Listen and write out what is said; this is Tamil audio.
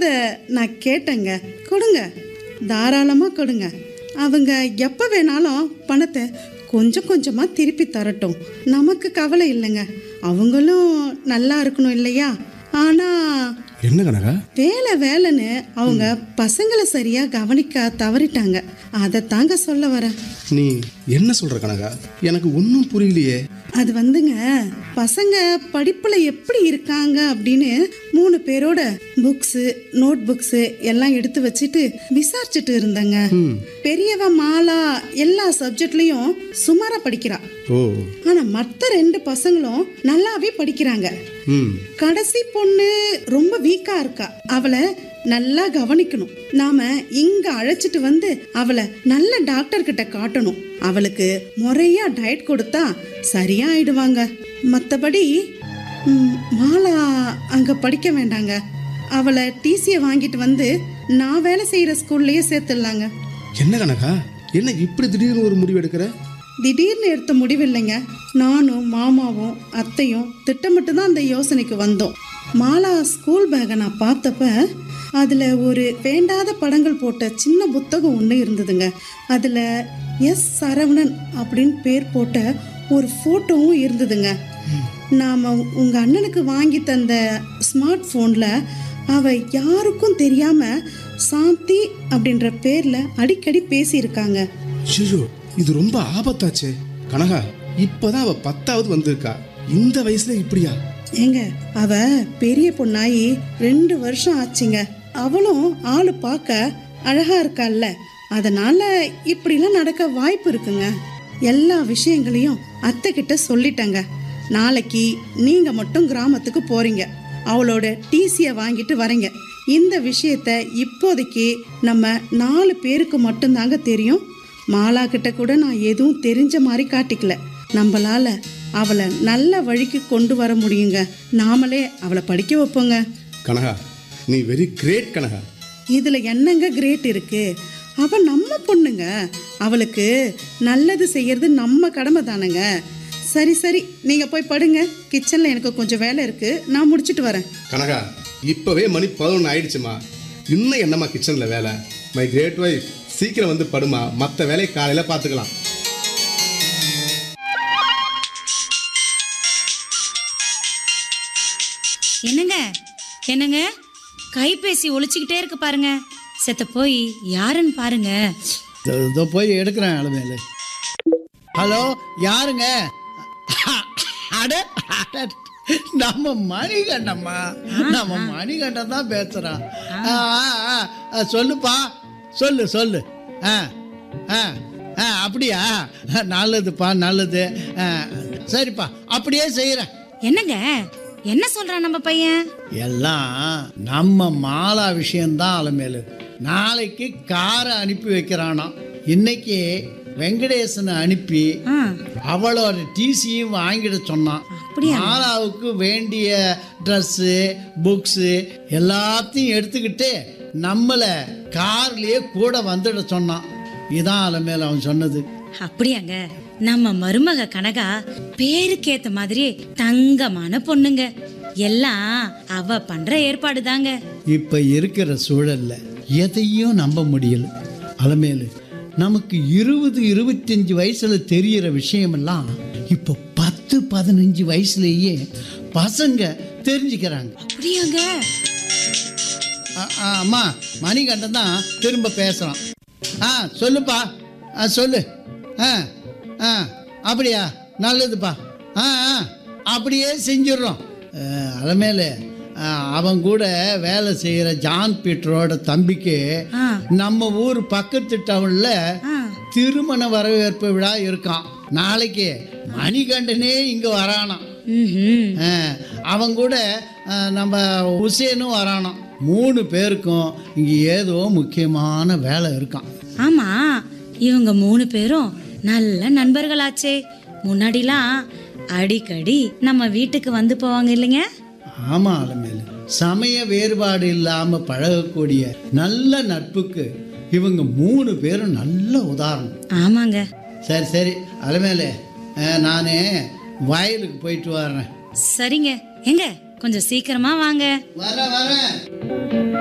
பணத்தை நான் கேட்டேங்க கொடுங்க தாராளமாக கொடுங்க அவங்க எப்போ வேணாலும் பணத்தை கொஞ்சம் கொஞ்சமாக திருப்பி தரட்டும் நமக்கு கவலை இல்லைங்க அவங்களும் நல்லா இருக்கணும் இல்லையா ஆனால் என்ன கனகா வேலை வேலைன்னு அவங்க பசங்களை சரியா கவனிக்க தவறிட்டாங்க அதை தாங்க சொல்ல வரேன் நீ என்ன சொல்ற கனகா எனக்கு ஒன்றும் புரியலையே அது வந்துங்க பசங்க படிப்புல எப்படி இருக்காங்க அப்படின்னு மூணு பேரோட புக்ஸு நோட் புக்ஸு எல்லாம் எடுத்து வச்சுட்டு விசாரிச்சுட்டு இருந்தேங்க பெரியவ மாலா எல்லா சப்ஜெக்ட்லயும் சுமாரா படிக்கிறா ஓ ஆனா மத்த ரெண்டு பசங்களும் நல்லாவே படிக்கிறாங்க ம் கடைசி பொண்ணு ரொம்ப வீக்கா இருக்கா அவளை நல்லா கவனிக்கணும் நாம இங்க அழைச்சிட்டு வந்து அவளை நல்ல டாக்டர் கிட்ட காட்டணும் அவளுக்கு முறையா டயட் கொடுத்தா சரியா ஆயிடுவாங்க மற்றபடி மாலா அங்க படிக்க வேண்டாங்க அவளை டிசியை வாங்கிட்டு வந்து நான் வேலை செய்யற ஸ்கூல்லயே சேர்த்துடலாங்க என்ன கனகா என்ன இப்படி திடீர்னு ஒரு முடிவு எடுக்கிற திடீர்னு எடுத்த முடிவில்லைங்க நானும் மாமாவும் அத்தையும் திட்டமிட்டு தான் அந்த யோசனைக்கு வந்தோம் மாலா ஸ்கூல் பேக்கை நான் பார்த்தப்ப அதில் ஒரு வேண்டாத படங்கள் போட்ட சின்ன புத்தகம் ஒன்று இருந்ததுங்க அதில் எஸ் சரவணன் அப்படின்னு பேர் போட்ட ஒரு ஃபோட்டோவும் இருந்ததுங்க நாம் உங்கள் அண்ணனுக்கு வாங்கி தந்த ஸ்மார்ட் ஃபோனில் அவ யாருக்கும் தெரியாமல் சாந்தி அப்படின்ற பேரில் அடிக்கடி பேசியிருக்காங்க ஐயோ இது ரொம்ப ஆபத்தாச்சே கனகா இப்பதான் அவ பத்தாவது வந்திருக்கா இந்த வயசுல இப்படியா ஏங்க அவ பெரிய பொண்ணாயி ரெண்டு வருஷம் ஆச்சுங்க அவளும் ஆளு பார்க்க அழகா இருக்கால்ல அதனால இப்படிலாம் நடக்க வாய்ப்பு இருக்குங்க எல்லா விஷயங்களையும் அத்தை கிட்ட சொல்லிட்டேங்க நாளைக்கு நீங்க மட்டும் கிராமத்துக்கு போறீங்க அவளோட டிசியை வாங்கிட்டு வரீங்க இந்த விஷயத்த இப்போதைக்கு நம்ம நாலு பேருக்கு மட்டும்தாங்க தெரியும் மாலா கிட்ட கூட நான் எதுவும் தெரிஞ்ச மாதிரி காட்டிக்கல நம்மளால அவளை நல்ல வழிக்கு கொண்டு வர முடியுங்க நாமளே அவளை படிக்க வைப்போங்க கனகா நீ வெரி கிரேட் கனகா இதுல என்னங்க கிரேட் இருக்கு அவ நம்ம பொண்ணுங்க அவளுக்கு நல்லது செய்யறது நம்ம கடமை தானேங்க சரி சரி நீங்க போய் படுங்க கிச்சன்ல எனக்கு கொஞ்சம் வேலை இருக்கு நான் முடிச்சிட்டு வரேன் கனகா இப்பவே மணி பதினொன்று ஆயிடுச்சுமா இன்னும் என்னம்மா கிச்சன்ல வேலை மை கிரேட் ஒய்ஃப் சீக்கிரம் வந்து படுமா மற்ற வேலையை காலையில பார்த்துக்கலாம் என்னங்க என்னங்க கைபேசி ஒழிச்சுக்கிட்டே இருக்கு பாருங்க செத்த போய் யாருன்னு பாருங்க இதோ- இதோ போய் எடுக்கிறேன் அலமேலு ஹலோ யாருங்க அட அட, நம்ம மணிகண்டம்மா நம்ம மணிகண்டன் தான் பேசுறான் ஆ, ஆ, ஆ, சொல்லுப்பா சொல்லு சொல்லு ஆ ஆ ஆ அப்படியா நல்லதுப்பா நல்லது ஆ, சரிப்பா அப்படியே செய்கிறேன் என்னங்க என்ன சொல்றான் நம்ம பையன் எல்லாம் நம்ம மாலா விஷயம்தான் அலமேலு நாளைக்கு காரை அனுப்பி வைக்கிறானாம் இன்னைக்கு வெங்கடேசனை அனுப்பி ஆ அவளோட டிசியும் வாங்கிட சொன்னான் அப்படியா? மாலாவுக்கு வேண்டிய ட்ரெஸ்ஸு புக்ஸு எல்லாத்தையும் எடுத்துக்கிட்டு நம்மளை கார்லயே கூட வந்துட சொன்னான் இதான் அலமேல அவன் சொன்னது அப்படியாங்க நம்ம மருமக கனகா பேருக்கு ஏத்த மாதிரி தங்கமான பொண்ணுங்க எல்லாம் அவ பண்ற ஏற்பாடு தாங்க இப்ப இருக்கிற சூழல்ல எதையும் நம்ப முடியல அலமேலு நமக்கு இருபது இருபத்தஞ்சு வயசுல தெரியற விஷயமெல்லாம் இப்போ பத்து பதினஞ்சு வயசுலயே பசங்க தெரிஞ்சுக்கிறாங்க அப்படியாங்க ஆ- ஆ, அம்மா மணிகண்டன் தான் திரும்ப பேசுறான் ஆ சொல்லுப்பா ஆ சொல்லு ஆ ஆ அப்படியா நல்லதுப்பா ஆ ஆ அப்படியே செஞ்சிடுறோம் அலமேலு அவன் கூட வேலை செய்கிற ஜான் பீட்டரோட தம்பிக்கு ஆ. நம்ம ஊர் பக்கத்து டவுன்ல ஆ. திருமண வரவேற்பு விழா இருக்கான் நாளைக்கு மணிகண்டனே இங்க வரானாம் ம்ஹும். ஆ, அவன் கூட ஆ, நம்ம உசேனும் வரானாம் மூணு பேருக்கும் இங்க ஏதோ முக்கியமான வேலை இருக்கான் ஆமா இவங்க மூணு பேரும் நல்ல நண்பர்களாச்சே முன்னாடிலாம் அடிக்கடி நம்ம வீட்டுக்கு வந்து போவாங்க இல்லைங்க ஆமா அலமேலு சமய வேறுபாடு இல்லாம பழகக்கூடிய நல்ல நட்புக்கு இவங்க மூணு பேரும் நல்ல உதாரணம் ஆமாங்க சரி சரி அலமேலு நான் வயலுக்கு போயிட்டு வர்றேன் சரிங்க எங்க கொஞ்சம் சீக்கிரமா வாங்க வர வரேன்